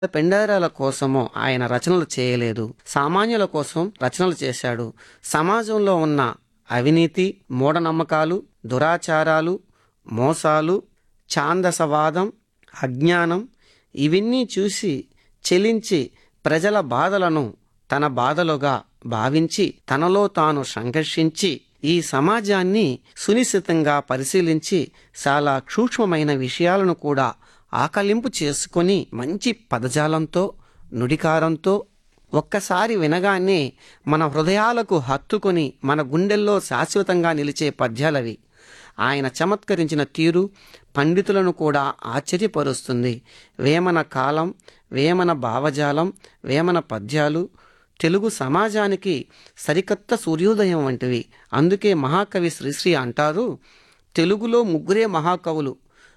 పెండారాల కోసమో ఆయన రచనలు చేయలేదు సామాన్యుల కోసం రచనలు చేశాడు సమాజంలో ఉన్న అవినీతి మూఢనమ్మకాలు దురాచారాలు మోసాలు ఛాందసవాదం అజ్ఞానం ఇవన్నీ చూసి చెలించి ప్రజల బాధలను తన బాధలుగా భావించి తనలో తాను సంఘర్షించి ఈ సమాజాన్ని సునిశ్చితంగా పరిశీలించి చాలా సూక్ష్మమైన విషయాలను కూడా ఆకలింపు చేసుకొని మంచి పదజాలంతో నుడికారంతో ఒక్కసారి వినగానే మన హృదయాలకు హత్తుకొని మన గుండెల్లో శాశ్వతంగా నిలిచే పద్యాలవి ఆయన చమత్కరించిన తీరు పండితులను కూడా ఆశ్చర్యపరుస్తుంది వేమన కాలం వేమన భావజాలం వేమన పద్యాలు తెలుగు సమాజానికి సరికొత్త సూర్యోదయం వంటివి అందుకే మహాకవి శ్రీశ్రీ అంటారు తెలుగులో ముగ్గురే మహాకవులు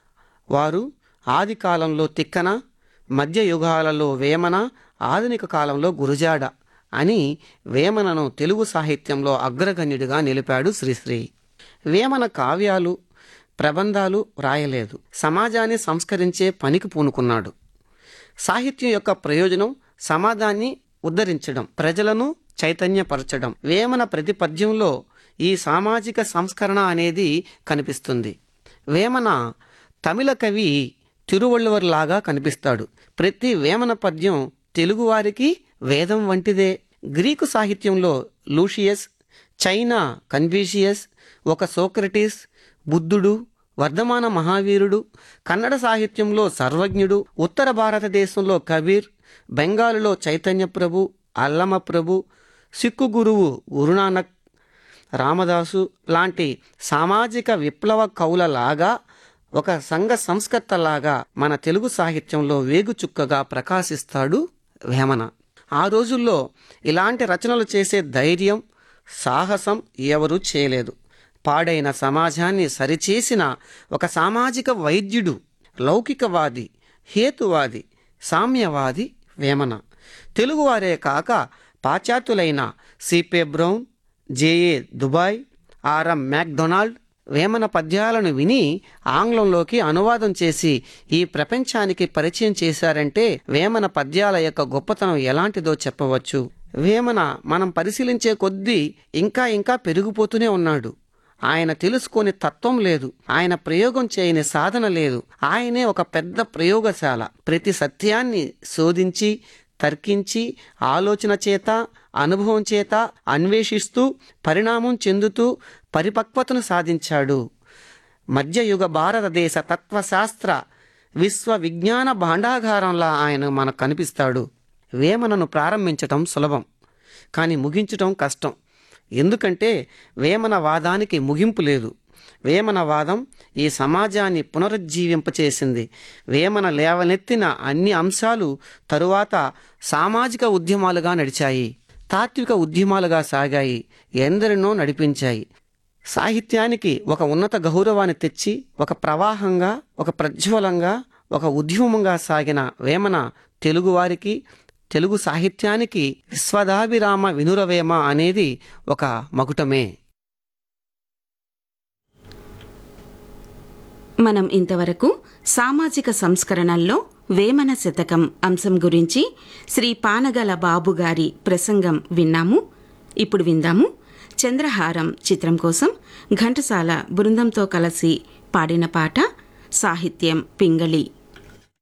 వారు ఆది కాలంలో తిక్కన మధ్య యుగాలలో వేమన ఆధునిక కాలంలో గురుజాడ అని వేమనను తెలుగు సాహిత్యంలో అగ్రగణ్యుడిగా నిలిపాడు శ్రీశ్రీ వేమన కావ్యాలు ప్రబంధాలు రాయలేదు సమాజాన్ని సంస్కరించే పనికి పూనుకున్నాడు సాహిత్యం యొక్క ప్రయోజనం సమాజాన్ని ఉద్ధరించడం ప్రజలను చైతన్యపరచడం వేమన ప్రతి పద్యంలో ఈ సామాజిక సంస్కరణ అనేది కనిపిస్తుంది వేమన తమిళ కవి తిరువళ్ళువర్ లాగా కనిపిస్తాడు ప్రతి వేమన పద్యం తెలుగువారికి వేదం వంటిదే గ్రీకు సాహిత్యంలో లూషియస్ చైనా కన్ఫ్యూషియస్ ఒక సోక్రటీస్ బుద్ధుడు వర్ధమాన మహావీరుడు కన్నడ సాహిత్యంలో సర్వజ్ఞుడు ఉత్తర భారతదేశంలో కబీర్ బెంగాలులో చైతన్య ప్రభు అల్లమ ప్రభు సిక్కు గురువు గురునానక్ రామదాసు లాంటి సామాజిక విప్లవ కవులలాగా ఒక సంఘ సంస్కర్తలాగా మన తెలుగు సాహిత్యంలో వేగుచుక్కగా ప్రకాశిస్తాడు వేమన ఆ రోజుల్లో ఇలాంటి రచనలు చేసే ధైర్యం సాహసం ఎవరూ చేయలేదు పాడైన సమాజాన్ని సరిచేసిన ఒక సామాజిక వైద్యుడు లౌకికవాది హేతువాది సామ్యవాది వేమన తెలుగువారే కాక పాశ్చాత్యులైన C P Brown J A Dubois R M McDonald Vemana పద్యాలను విని ఆంగ్లంలోకి అనువాదం చేసి ఈ ప్రపంచానికి పరిచయం చేశారంటే వేమన పద్యాల యొక్క గొప్పతనం ఎలాంటిదో చెప్పవచ్చు వేమన మనం పరిశీలించే కొద్దీ ఇంకా ఇంకా పెరిగిపోతూనే ఉన్నాడు ఆయన తెలుసుకొని తత్వం లేదు ఆయన ప్రయోగం చేయని సాధన లేదు ఆయనే ఒక పెద్ద ప్రయోగశాల ప్రతి సత్యాన్ని శోధించి తర్కించి ఆలోచన చేత అనుభవం చేత అన్వేషిస్తూ పరిణామం చెందుతూ పరిపక్వతను సాధించాడు మధ్యయుగ భారతదేశ తత్వశాస్త్ర విశ్వ విజ్ఞాన భాండాగారంలా ఆయన మనకు కనిపిస్తాడు వేమనను ప్రారంభించటం సులభం కానీ ముగించటం కష్టం ఎందుకంటే వేమన వాదానికి ముగింపు లేదు వేమన వాదం ఈ సమాజాన్ని పునరుజ్జీవింపచేసింది వేమన లేవనెత్తిన అన్ని అంశాలు తరువాత సామాజిక ఉద్యమాలుగా నడిచాయి తాత్విక ఉద్యమాలుగా సాగాయి ఎందరినో నడిపించాయి సాహిత్యానికి ఒక ఉన్నత గౌరవాన్ని తెచ్చి ఒక ప్రవాహంగా ఒక ప్రజ్వలంగా ఒక ఉద్యమంగా సాగిన వేమన తెలుగువారికి తెలుగు సాహిత్యానికి విశ్వదాభిరామ వినురవేమ అనేది ఒక మకుటమే మనం ఇంతవరకు సామాజిక సంస్కరణల్లో వేమన శతకం అంశం గురించి శ్రీ పానగల బాబు గారి ప్రసంగం విన్నాము ఇప్పుడు విందాము చంద్రహారం చిత్రం కోసం ఘంటసాల బృందంతో కలిసి పాడిన పాట సాహిత్యం పింగళి